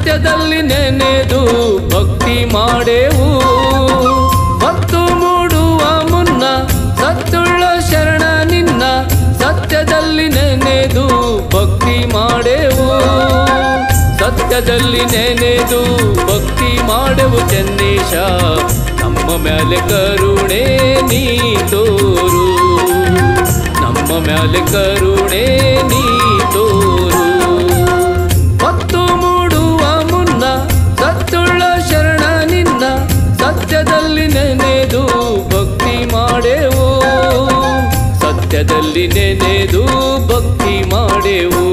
ಸತ್ಯದಲ್ಲಿ ನೆನೆದು ಭಕ್ತಿ ಮಾಡೆವು ಹೊತ್ತು ಮೂಡುವ ಮುನ್ನ ಸತ್ತುಳ್ಳ ಶರಣ ನಿನ್ನ ಸತ್ಯದಲ್ಲಿ ನೆನೆದು ಭಕ್ತಿ ಮಾಡೆವು ಸತ್ಯದಲ್ಲಿ ನೆನೆದು ಭಕ್ತಿ ಮಾಡೆವು ಚೆನ್ನೇಶ ನಮ್ಮ ಮೇಲೆ ಕರುಣೆ ನೀ ತೋರು ನಮ್ಮ ಮೇಲೆ ಕರುಣೆ ನೀ ತೋರು ಹೊತ್ತು ಮೂಡುವ ಮುನ್ನ ಸತ್ತುಳ್ಳ ಶರಣ ನಿನ್ನ ಸತ್ಯದಲ್ಲಿ ನೆನೆದು ಭಕ್ತಿ ಮಾಡೆವು ಸತ್ಯದಲ್ಲಿ ನೆನೆದು ಭಕ್ತಿ ಮಾಡೆವು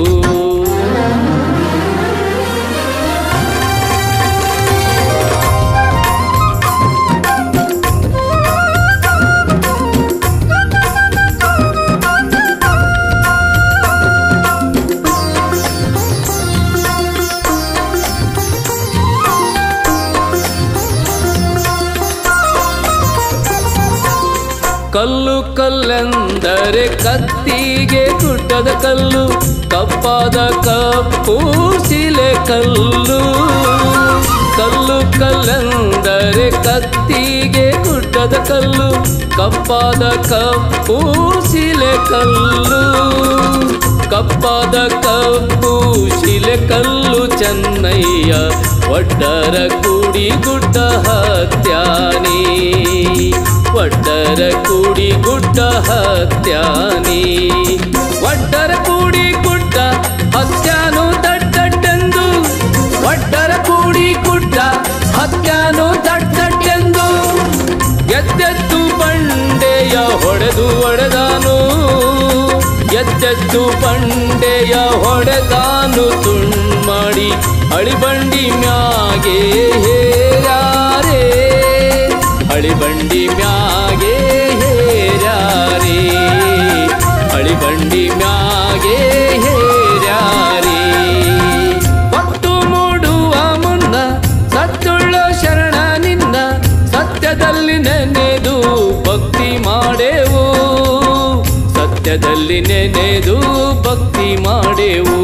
ಕಲ್ಲು ಕಲ್ಲೆಂದರೆ ಕತ್ತಿಗೆ ಗುಡ್ಡದ ಕಲ್ಲು ಕಪ್ಪಾದ ಕಪ್ಪು ಶಿಲೆ ಕಲ್ಲು ಕಲ್ಲು ಕಲ್ಲೆಂದರೆ ಕತ್ತಿಗೆ ಗುಡ್ಡದ ಕಲ್ಲು ಕಪ್ಪಾದ ಕಪ್ಪು ಶಿಲೆ ಕಲ್ಲು ಕಪ್ಪಾದ ಕಪ್ಪು ಶಿಲೆ ಕಲ್ಲು ಚೆನ್ನಯ್ಯ ಒಡ್ಡರ ಕುಡಿ ಗುಡ್ಡ ಹತ್ಯಾನಿ ಒಡ್ಡರ ಕೂಡಿ ಗುಡ್ಡ ಹತ್ಯಾನಿ ಒಡ್ಡರ ಕೂಡಿ ಗುಡ್ಡ ಹತ್ಯಾನು ದಡ್ಡಡ್ಡೆಂದು ಒಡ್ಡರ ಕೂಡಿ ಗುಡ್ಡ ಹತ್ಯಾನು ದಡ್ಡಡ್ಡೆಂದು ಎದ್ದೆದ್ದು ಬಂಡೆಯ ಹೊಡೆದು ಒಡೆದಾನು ಎದ್ದೆದ್ದು ಬಂಡೆಯ ಹೊಡೆದಾನು ತುಂಡ್ಮಾಡಿ ಅಳಿಬಂಡಿ ಮ್ಯಾಗೆ ಹೇರಾರೇ ಅಳಿಬಂಡಿ ಮ್ಯಾಗೆ ಹೇರ್ಯಾರೆ ಅಳಿಬಂಡಿ ಮ್ಯಾಗೆ ಹೇರ್ಯಾರೆ ಹೊತ್ತು ಮೂಡುವ ಮುನ್ನ ಸತ್ತುಳ್ಳ ಶರಣ ನಿನ್ನ ಸತ್ಯದಲ್ಲಿ ನೆನೆದು ಭಕ್ತಿ ಮಾಡೆವು ಸತ್ಯದಲ್ಲಿ ನೆನೆದು ಭಕ್ತಿ ಮಾಡೆವು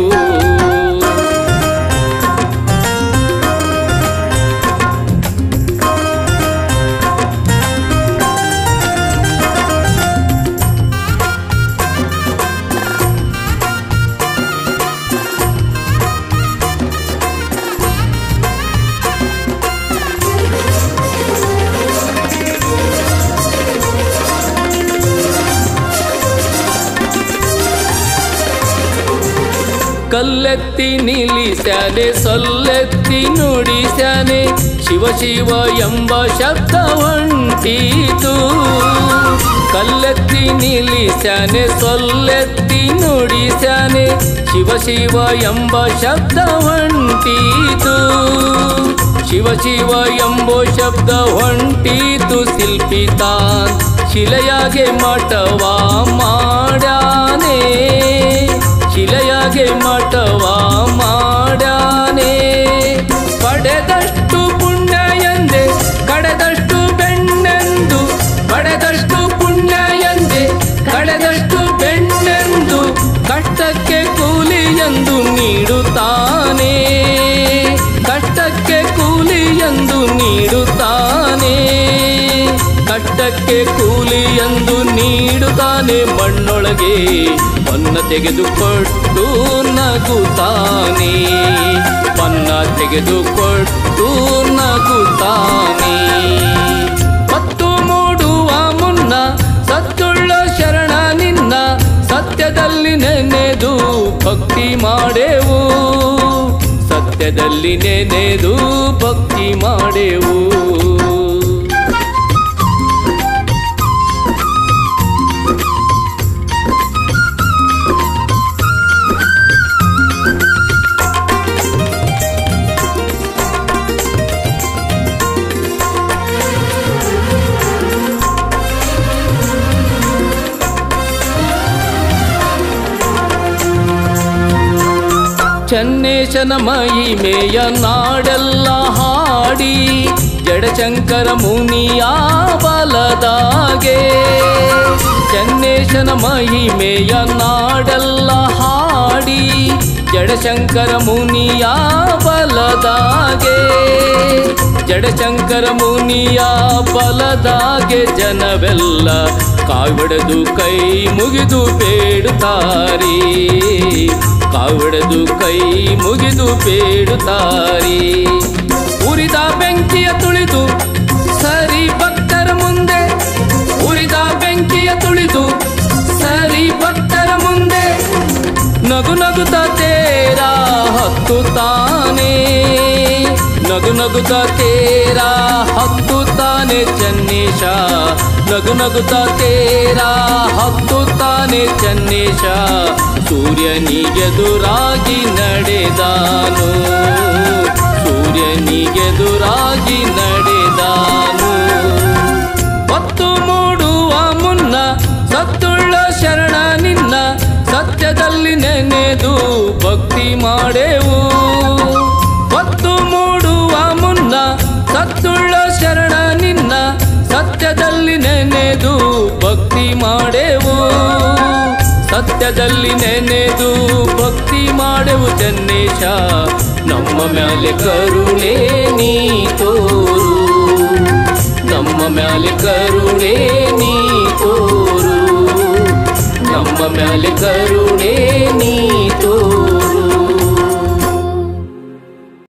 ಕಲ್ಲೆತ್ತಿ ನಿಲ್ಲಿಸ್ಯಾನೆ ಸೊಲ್ಲೆತ್ತಿ ನುಡಿಸ್ಯಾನೆ ಶಿವ ಶಿವ ಎಂಬ ಶಬ್ದ ಹೊಂಟೀತು ಕಲ್ಲೆತ್ತಿ ನಿಲ್ಲಿಸ್ಯಾನೆ ಸೊಲ್ಲೆತ್ತಿ ನುಡಿಸ್ಯಾನೆ ಶಿವ ಶಿವ ಎಂಬ ಶಬ್ದ ಹೊಂಟೀತು ಶಿವ ಶಿವ ಎಂಬೋ ಶಬ್ದ ಹೊಂಟೀತು ಶಿಲ್ಪಿತಾನ್ ಶಿಲೆಯಾಗೆ ಮಠವ ಮಾಡ್ಯಾನೆ ಶಿಲೆಯಾಗೆ ಮಠವ ಮಾಡ್ಯಾನೆ ಪಡೆದಷ್ಟು ಪುಣ್ಯ ಎಂದೆ ಕಡೆದಷ್ಟು ಬೆಣ್ಣೆಂದು ಪಡೆದಷ್ಟು ಪುಣ್ಯ ಎಂದೆ ಕಡೆದಷ್ಟು ಬೆಣ್ಣೆಂದು ಕಷ್ಟಕ್ಕೆ ಕೂಲಿ ಎಂದು ನೀಡುತ್ತಾನೆ ಕಷ್ಟಕ್ಕೆ ಕೂಲಿ ಎಂದು ನೀಡುತ್ತಾನೆ ಕಷ್ಟಕ್ಕೆ ಕೂಲಿ ಎಂದು ನೀಡುತ್ತಾನೆ ಮಣ್ಣೊಳಗೆ ಪನ್ನ ತೆಗೆದುಕೊಟ್ಟು ನಗುತ್ತಾನೆ ಪನ್ನ ತೆಗೆದುಕೊಟ್ಟು ನಗುತ್ತಾನೆ ಮತ್ತು ಮೂಡುವ ಮುನ್ನ ಸತ್ತುಳ್ಳ ಶರಣ ನಿನ್ನ ಸತ್ಯದಲ್ಲಿ ನೆನೆದು ಭಕ್ತಿ ಮಾಡೆವು ಸತ್ಯದಲ್ಲಿ ನೆನೆದು ಭಕ್ತಿ ಮಾಡೆವು ಚನ್ನೇಶನ ಮಹಿಮೆಯ ನಾಡೆಲ್ಲ ಹಾಡಿ ಜಡಶಂಕರ ಮುನಿಯ ಬಲದಾಗೆ ಚನ್ನೇಶನ ಮಹಿಮೆಯ ನಾಡೆಲ್ಲ ಹಾಡಿ ಮಾಡಿ ಜಡಶಂಕರ ಮುನಿಯ ಬಲದಾಗೆ ಜಡಶಂಕರ ಮುನಿಯ ಬಲದಾಗೆ ಜನವೆಲ್ಲ ಕಾವಿಡದು ಕೈ ಮುಗಿದು ಬೇಡುತ್ತಾರಿ ಕಾವಿಡದು ಕೈ ಮುಗಿದು ಬೇಡುತ್ತಾರಿ ಉರಿದ ಬೆಂಕಿಯ ತುಳಿದು ಸರಿ ಭಕ್ತರ ಮುಂದೆ ಉರಿದ ಬೆಂಕಿಯ ತುಳಿದು ಸರಿ ಭಕ್ತರ ಮುಂದೆ ನಗು ನಗುತ್ತ ತೇರ ಹತ್ತು ತಾನೇ ನಗು ನಗುತ್ತ ತೇರ ಹತ್ತು ತಾನೆ ಚನ್ನೇಶ ನಗು ನಗುತ್ತ ತೇರ ಹತ್ತು ತಾನೆ ಚನ್ನೇಶ ಸೂರ್ಯನಿಗೆದುರಾಗಿ ನಡೆದಾನು ಸೂರ್ಯನಿಗೆದುರಾಗಿ ನಡೆದಾನು ಹೊತ್ತು ಮೂಡುವ ಮುನ್ನ ಸತ್ತುಳ್ಳ ಶರಣ ನಿನ್ನ ಸತ್ಯದಲ್ಲಿ ನೆನೆದು ಭಕ್ತಿ ಮಾಡೆವು ಹೊತ್ತು ಮೂಡುವ ಮುನ್ನ ಸತ್ತುಳ್ಳ ಶರಣ ನಿನ್ನ ಸತ್ಯದಲ್ಲಿ ನೆನೆದು ಭಕ್ತಿ ಮಾಡೆವು ಸತ್ಯದಲ್ಲಿ ನೆನೆದು ಭಕ್ತಿ ಮಾಡೆವು ಚನ್ನೇಶ ನಮ್ಮ ಮ್ಯಾಲೆ ಕರುಣೆ ನೀ ತೋರು ನಮ್ಮ ಮ್ಯಾಲೆ ಕರುಣೆ ನೀ ತೋರು ನಮ್ಮ ಮ್ಯಾಲೆ ಕರುಣೆ ನೀ